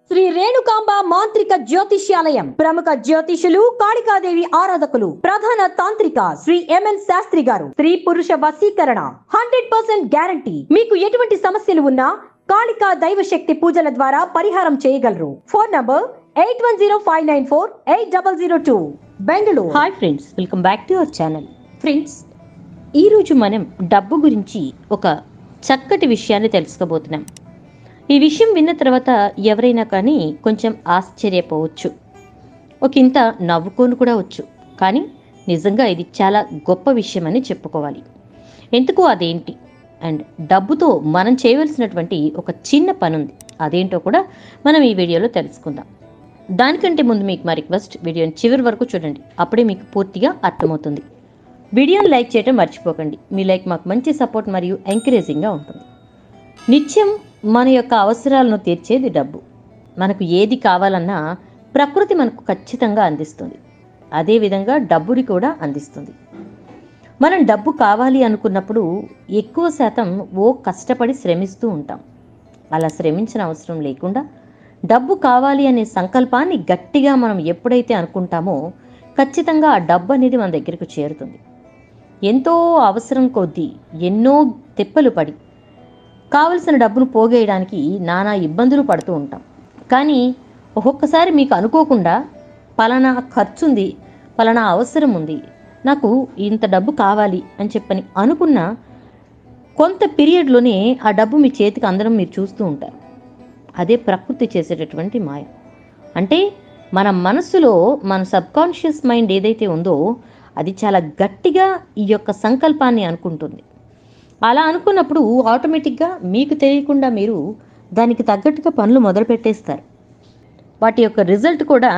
శ్రీ రేణుకాంబ మాంత్రిక జ్యోతిష్యాలయం ప్రముఖ జ్యోతిషులు కాళికాదేవి ఆరాధకులు ప్రధాన తాంత్రిక శ్రీ ఎంఎన్ శాస్త్రి గారు స్త్రీ పురుష వశీకరణ హండ్రెడ్ పర్సెంట్ గ్యారంటీ మీకు ఎటువంటి సమస్యలు ఉన్నా కాళికా దైవ శక్తి పూజల ద్వారా పరిహారం చేయగలరు phone number eight one zero five nine four eight double zero two Bengaluru hi friends welcome back to our channel friends ఈరోజు మనం డబ్బు గురించి ఒక చక్కటి విషయాన్ని తెలుసుకోబోతున్నాం ఈ విషయం విన్న తర్వాత ఎవరైనా కానీ కొంచెం ఆశ్చర్యపోవచ్చు ఒక ఇంత నవ్వుకొని కూడా వచ్చు కానీ నిజంగా ఇది చాలా గొప్ప విషయం అని చెప్పుకోవాలి ఎందుకు అదేంటి అండ్ డబ్బుతో మనం చేయవలసినటువంటి ఒక చిన్న పని ఉంది అదేంటో కూడా మనం ఈ వీడియోలో తెలుసుకుందాం దానికంటే ముందు మీకు మా రిక్వెస్ట్ వీడియోని చివరి వరకు చూడండి అప్పుడే మీకు పూర్తిగా అర్థమవుతుంది వీడియోని లైక్ చేయడం మర్చిపోకండి మీ లైక్ మాకు మంచి సపోర్ట్ మరియు ఎంకరేజింగ్గా ఉంటుంది నిత్యం మన యొక్క అవసరాలను తీర్చేది డబ్బు మనకు ఏది కావాలన్నా ప్రకృతి మనకు ఖచ్చితంగా అందిస్తుంది అదేవిధంగా డబ్బుని కూడా అందిస్తుంది మనం డబ్బు కావాలి అనుకున్నప్పుడు ఎక్కువ శాతం ఓ కష్టపడి శ్రమిస్తూ ఉంటాం అలా శ్రమించిన అవసరం లేకుండా డబ్బు కావాలి అనే సంకల్పాన్ని గట్టిగా మనం ఎప్పుడైతే అనుకుంటామో ఖచ్చితంగా ఆ డబ్బు అనేది మన దగ్గరకు చేరుతుంది ఎంతో అవసరం కొద్దీ ఎన్నో తిప్పలు పడి కావలసిన డబ్బును పోగేయడానికి నానా ఇబ్బందులు పడుతూ ఉంటాం కానీ ఒక్కొక్కసారి మీకు అనుకోకుండా పలానా ఖర్చు ఉంది పలానా అవసరం ఉంది నాకు ఇంత డబ్బు కావాలి అని చెప్పని అనుకున్న కొంత పీరియడ్లోనే ఆ డబ్బు మీ చేతికి అందడం మీరు చూస్తూ ఉంటారు అదే ప్రకృతి చేసేటటువంటి మాయ అంటే మన మనసులో మన సబ్కాన్షియస్ మైండ్ ఏదైతే ఉందో అది చాలా గట్టిగా ఈ యొక్క సంకల్పాన్ని అనుకుంటుంది అలా అనుకున్నప్పుడు ఆటోమేటిక్గా మీకు తెలియకుండా మీరు దానికి తగ్గట్టుగా పనులు మొదలు పెట్టేస్తారు వాటి యొక్క రిజల్ట్ కూడా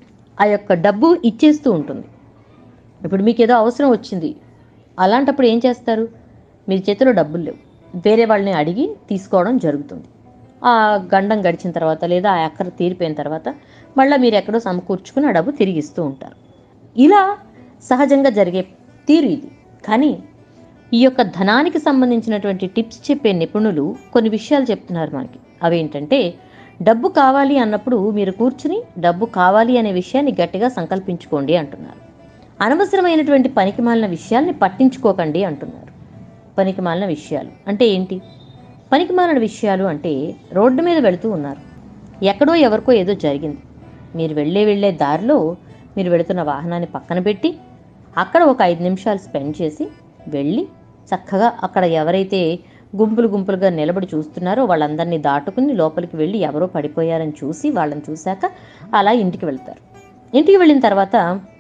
ఆ యొక్క డబ్బు ఇచ్చేస్తూ ఉంటుంది ఇప్పుడు మీకు ఏదో అవసరం వచ్చింది అలాంటప్పుడు ఏం చేస్తారు మీ చేతిలో డబ్బులు లేవు వేరే వాళ్ళని అడిగి తీసుకోవడం జరుగుతుంది ఆ గండం గడిచిన తర్వాత లేదా ఆ అక్కర తీరిపోయిన తర్వాత మళ్ళీ మీరు ఎక్కడో సమకూర్చుకుని ఆ డబ్బు తిరిగి ఇస్తూ ఉంటారు ఇలా సహజంగా జరిగే తీరు ఇది కానీ ఈ యొక్క ధనానికి సంబంధించినటువంటి టిప్స్ చెప్పే నిపుణులు కొన్ని విషయాలు చెప్తున్నారు మనకి అవేంటంటే డబ్బు కావాలి అన్నప్పుడు మీరు కూర్చుని డబ్బు కావాలి అనే విషయాన్ని గట్టిగా సంకల్పించుకోండి అంటున్నారు అనవసరమైనటువంటి పనికిమాలిన విషయాల్ని పట్టించుకోకండి అంటున్నారు పనికిమాలిన విషయాలు అంటే ఏంటి పనికిమాలిన విషయాలు అంటే రోడ్డు మీద వెళుతూ ఉన్నారు ఎక్కడో ఎవరికో ఏదో జరిగింది మీరు వెళ్ళే వెళ్ళే దారిలో మీరు వెళుతున్న వాహనాన్ని పక్కన పెట్టి అక్కడ ఒక ఐదు నిమిషాలు స్పెండ్ చేసి వెళ్ళి చక్కగా అక్కడ ఎవరైతే గుంపులు గుంపులుగా నిలబడి చూస్తున్నారో వాళ్ళందరినీ దాటుకుని లోపలికి వెళ్ళి ఎవరో పడిపోయారని చూసి వాళ్ళని చూశాక అలా ఇంటికి వెళ్తారు ఇంటికి వెళ్ళిన తర్వాత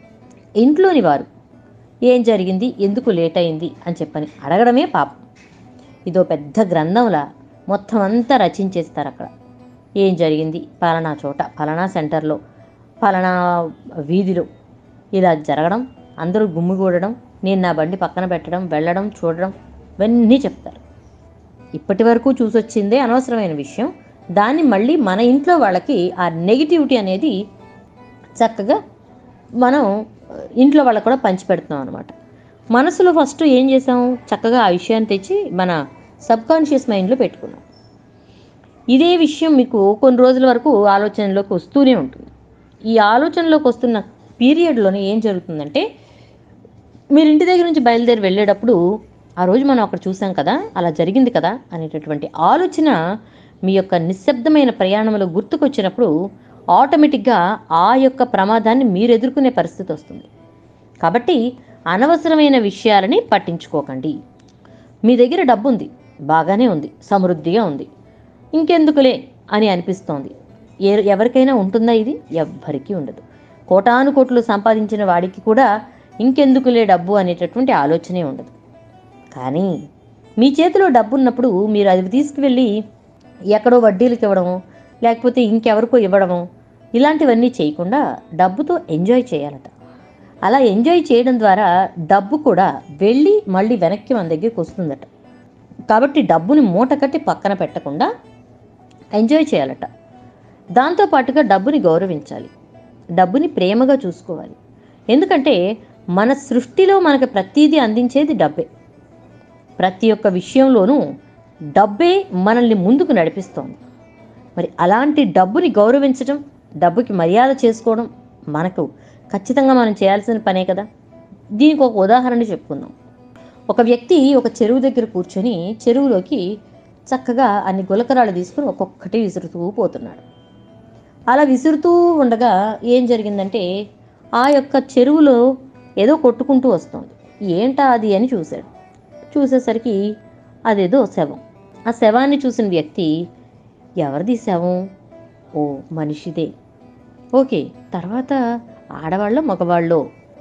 ఇంట్లోని వారు ఏం జరిగింది ఎందుకు లేట్ అయింది అని చెప్పని అడగడమే పాపం ఇదో పెద్ద గ్రంథంలా మొత్తం అంతా రచించేస్తారు అక్కడ ఏం జరిగింది పలానా చోట పలానా సెంటర్లో పలానా వీధిలో ఇలా జరగడం అందరూ గుమ్మిగూడడం నేను నా బండి పక్కన పెట్టడం వెళ్ళడం చూడడం ఇవన్నీ చెప్తారు ఇప్పటి వరకు చూసొచ్చిందే అనవసరమైన విషయం దాన్ని మళ్ళీ మన ఇంట్లో వాళ్ళకి ఆ నెగిటివిటీ అనేది చక్కగా మనం ఇంట్లో వాళ్ళకు కూడా పంచిపెడుతున్నాం అనమాట మనసులో ఫస్ట్ ఏం చేసాం చక్కగా ఆ విషయాన్ని తెచ్చి మన సబ్కాన్షియస్ మైండ్లో పెట్టుకున్నాం ఇదే విషయం మీకు కొన్ని రోజుల వరకు ఆలోచనలోకి వస్తూనే ఉంటుంది ఈ ఆలోచనలోకి వస్తున్న పీరియడ్లోనే ఏం జరుగుతుందంటే మీరు ఇంటి దగ్గర నుంచి బయలుదేరి వెళ్ళేటప్పుడు ఆ రోజు మనం అక్కడ చూసాం కదా అలా జరిగింది కదా అనేటటువంటి ఆలోచన మీ యొక్క నిశ్శబ్దమైన ప్రయాణంలో గుర్తుకొచ్చినప్పుడు ఆటోమేటిక్గా ఆ యొక్క ప్రమాదాన్ని మీరు ఎదుర్కొనే పరిస్థితి వస్తుంది కాబట్టి అనవసరమైన విషయాలని పట్టించుకోకండి మీ దగ్గర డబ్బు ఉంది బాగానే ఉంది సమృద్ధిగా ఉంది ఇంకెందుకులే అని అనిపిస్తోంది ఏ ఎవరికైనా ఉంటుందా ఇది ఎవ్వరికీ ఉండదు కోటాను కోట్లు సంపాదించిన వాడికి కూడా ఇంకెందుకులే డబ్బు అనేటటువంటి ఆలోచనే ఉండదు కానీ మీ చేతిలో డబ్బు ఉన్నప్పుడు మీరు అది తీసుకువెళ్ళి ఎక్కడో వడ్డీలకు ఇవ్వడము లేకపోతే ఇంకెవరికో ఇవ్వడము ఇలాంటివన్నీ చేయకుండా డబ్బుతో ఎంజాయ్ చేయాలట అలా ఎంజాయ్ చేయడం ద్వారా డబ్బు కూడా వెళ్ళి మళ్ళీ వెనక్కి మన దగ్గరికి వస్తుందట కాబట్టి డబ్బుని మూట కట్టి పక్కన పెట్టకుండా ఎంజాయ్ చేయాలట దాంతోపాటుగా డబ్బుని గౌరవించాలి డబ్బుని ప్రేమగా చూసుకోవాలి ఎందుకంటే మన సృష్టిలో మనకు ప్రతీదీ అందించేది డబ్బే ప్రతి ఒక్క విషయంలోనూ డబ్బే మనల్ని ముందుకు నడిపిస్తోంది మరి అలాంటి డబ్బుని గౌరవించడం డబ్బుకి మర్యాద చేసుకోవడం మనకు ఖచ్చితంగా మనం చేయాల్సిన పనే కదా దీనికి ఒక ఉదాహరణ చెప్పుకుందాం ఒక వ్యక్తి ఒక చెరువు దగ్గర కూర్చొని చెరువులోకి చక్కగా అన్ని గులకరాలు తీసుకుని ఒక్కొక్కటి విసురుతూ పోతున్నాడు అలా విసురుతూ ఉండగా ఏం జరిగిందంటే ఆ యొక్క చెరువులో ఏదో కొట్టుకుంటూ వస్తుంది ఏంటా అది అని చూశాడు చూసేసరికి అదేదో శవం ఆ శవాన్ని చూసిన వ్యక్తి ఎవరిది శవం ఓ మనిషిదే ఓకే తర్వాత ఆడవాళ్ళు మగవాళ్ళు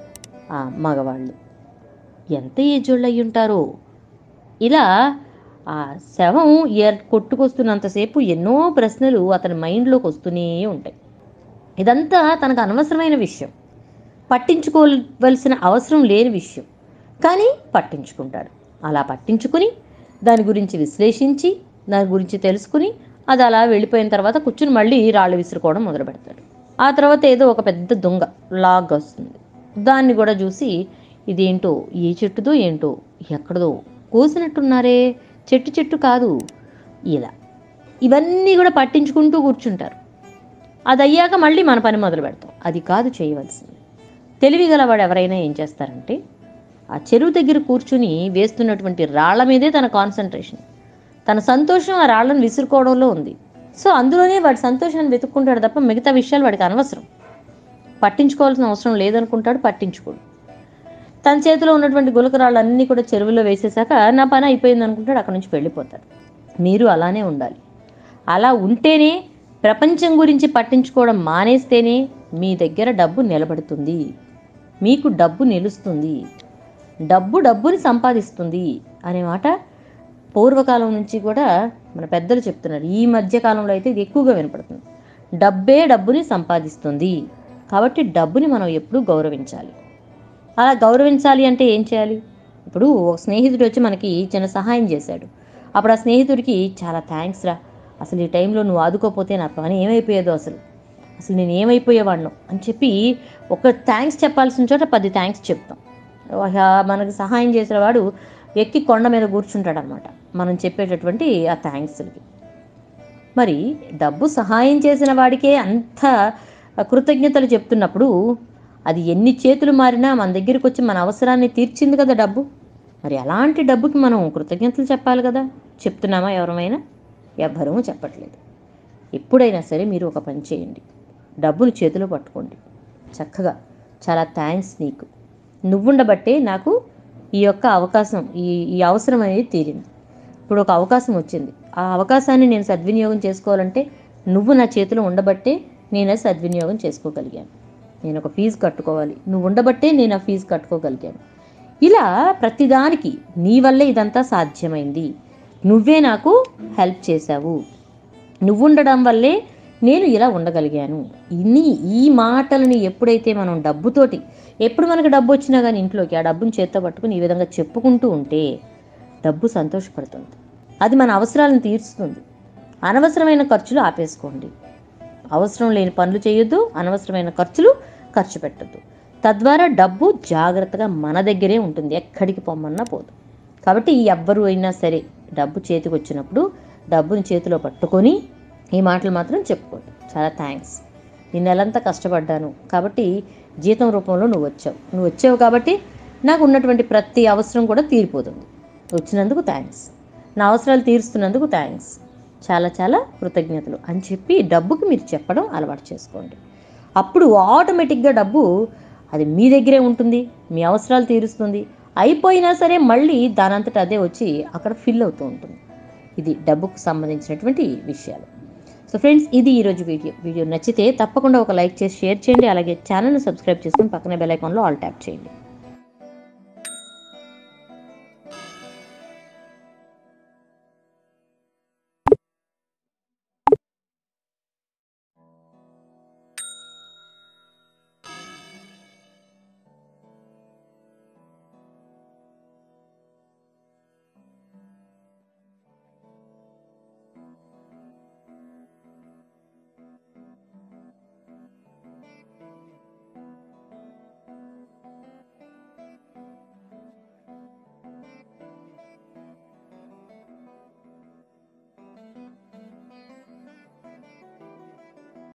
ఆ మగవాళ్ళు ఎంత ఏజోళ్ళు అయి ఉంటారో ఇలా ఆ శవం ఎర్ కొట్టుకొస్తున్నంతసేపు ఎన్నో ప్రశ్నలు అతని మైండ్లోకి వస్తూనే ఉంటాయి ఇదంతా తనకు అనవసరమైన విషయం పట్టించుకోవలసిన అవసరం లేని విషయం కానీ పట్టించుకుంటాడు అలా పట్టించుకుని దాని గురించి విశ్లేషించి దాని గురించి తెలుసుకుని అది అలా వెళ్ళిపోయిన తర్వాత కూర్చుని మళ్ళీ రాళ్ళు విసురుకోవడం మొదలు పెడతాడు ఆ తర్వాత ఏదో ఒక పెద్ద దొంగ లాగ్ వస్తుంది దాన్ని కూడా చూసి ఇదేంటో ఏ చెట్టుదో ఏంటో ఎక్కడదో కోసినట్టున్నారే చెట్టు చెట్టు కాదు ఇలా ఇవన్నీ కూడా పట్టించుకుంటూ కూర్చుంటారు అది అయ్యాక మళ్ళీ మన పని మొదలు పెడతాం అది కాదు చేయవలసింది తెలివి గలవాడు ఎవరైనా ఏం చేస్తారంటే ఆ చెరువు దగ్గర కూర్చుని వేస్తున్నటువంటి రాళ్ల మీదే తన కాన్సన్ట్రేషన్ తన సంతోషం ఆ రాళ్లను విసురుకోవడంలో ఉంది సో అందులోనే వాడి సంతోషాన్ని వెతుక్కుంటాడు తప్ప మిగతా విషయాలు వాడికి అనవసరం పట్టించుకోవాల్సిన అవసరం లేదనుకుంటాడు పట్టించుకోడు తన చేతిలో ఉన్నటువంటి గులకరాళ్ళన్నీ కూడా చెరువులో వేసేసాక నా పని అయిపోయింది అనుకుంటాడు అక్కడి నుంచి వెళ్ళిపోతాడు మీరు అలానే ఉండాలి అలా ఉంటేనే ప్రపంచం గురించి పట్టించుకోవడం మానేస్తేనే మీ దగ్గర డబ్బు నిలబడుతుంది మీకు డబ్బు నిలుస్తుంది డబ్బు డబ్బుని సంపాదిస్తుంది అనే మాట పూర్వకాలం నుంచి కూడా మన పెద్దలు చెప్తున్నారు ఈ మధ్య కాలంలో అయితే ఇది ఎక్కువగా వినపడుతుంది డబ్బే డబ్బుని సంపాదిస్తుంది కాబట్టి డబ్బుని మనం ఎప్పుడూ గౌరవించాలి అలా గౌరవించాలి అంటే ఏం చేయాలి ఇప్పుడు ఒక స్నేహితుడు వచ్చి మనకి చిన్న సహాయం చేశాడు అప్పుడు ఆ స్నేహితుడికి చాలా థ్యాంక్స్ రా అసలు ఈ టైంలో నువ్వు ఆదుకోపోతే నా పని ఏమైపోయేదో అసలు అసలు నేను ఏమైపోయేవాడిను అని చెప్పి ఒక థ్యాంక్స్ చెప్పాల్సిన చోట పది థ్యాంక్స్ చెప్తాం ఒక మనకు సహాయం చేసిన వాడు ఎక్కి కొండ మీద కూర్చుంటాడు అనమాట మనం చెప్పేటటువంటి ఆ థ్యాంక్స్కి మరి డబ్బు సహాయం చేసిన వాడికే అంత కృతజ్ఞతలు చెప్తున్నప్పుడు అది ఎన్ని చేతులు మారినా మన దగ్గరికి వచ్చి మన అవసరాన్ని తీర్చింది కదా డబ్బు మరి అలాంటి డబ్బుకి మనం కృతజ్ఞతలు చెప్పాలి కదా చెప్తున్నామా ఎవరమైనా ఎవ్వరూ చెప్పట్లేదు ఎప్పుడైనా సరే మీరు ఒక పని చేయండి డబ్బులు చేతిలో పట్టుకోండి చక్కగా చాలా థ్యాంక్స్ నీకు నువ్వుండబట్టే నాకు ఈ యొక్క అవకాశం ఈ ఈ అవసరం అనేది తీరింది ఇప్పుడు ఒక అవకాశం వచ్చింది ఆ అవకాశాన్ని నేను సద్వినియోగం చేసుకోవాలంటే నువ్వు నా చేతిలో ఉండబట్టే నేను అది సద్వినియోగం చేసుకోగలిగాను నేను ఒక ఫీజు కట్టుకోవాలి నువ్వు ఉండబట్టే నేను ఆ ఫీజు కట్టుకోగలిగాను ఇలా ప్రతిదానికి నీ వల్లే ఇదంతా సాధ్యమైంది నువ్వే నాకు హెల్ప్ చేశావు నువ్వుండడం వల్లే నేను ఇలా ఉండగలిగాను ఇన్ని ఈ మాటలని ఎప్పుడైతే మనం డబ్బుతోటి ఎప్పుడు మనకు డబ్బు వచ్చినా కానీ ఇంట్లోకి ఆ డబ్బుని చేత్తో పట్టుకుని ఈ విధంగా చెప్పుకుంటూ ఉంటే డబ్బు సంతోషపడుతుంది అది మన అవసరాలను తీర్చుతుంది అనవసరమైన ఖర్చులు ఆపేసుకోండి అవసరం లేని పనులు చేయొద్దు అనవసరమైన ఖర్చులు ఖర్చు పెట్టద్దు తద్వారా డబ్బు జాగ్రత్తగా మన దగ్గరే ఉంటుంది ఎక్కడికి పొమ్మన్నా పోదు కాబట్టి ఎవ్వరు అయినా సరే డబ్బు చేతికి వచ్చినప్పుడు డబ్బుని చేతిలో పట్టుకొని ఈ మాటలు మాత్రం చెప్పుకోండి చాలా థ్యాంక్స్ ఈ నెలంతా కష్టపడ్డాను కాబట్టి జీతం రూపంలో నువ్వు వచ్చావు నువ్వు వచ్చావు కాబట్టి నాకు ఉన్నటువంటి ప్రతి అవసరం కూడా తీరిపోతుంది వచ్చినందుకు థ్యాంక్స్ నా అవసరాలు తీరుస్తున్నందుకు థ్యాంక్స్ చాలా చాలా కృతజ్ఞతలు అని చెప్పి డబ్బుకి మీరు చెప్పడం అలవాటు చేసుకోండి అప్పుడు ఆటోమేటిక్గా డబ్బు అది మీ దగ్గరే ఉంటుంది మీ అవసరాలు తీరుస్తుంది అయిపోయినా సరే మళ్ళీ దానంతట అదే వచ్చి అక్కడ ఫిల్ అవుతూ ఉంటుంది ఇది డబ్బుకు సంబంధించినటువంటి విషయాలు సో ఫ్రెండ్స్ ఇది ఈరోజు వీడియో వీడియో నచ్చితే తప్పకుండా ఒక లైక్ చేసి షేర్ చేయండి అలాగే ఛానల్ని సబ్స్క్రైబ్ చేసుకుని పక్కనే బెల్ ఐకాన్లో ఆల్ ట్యాప్ చేయండి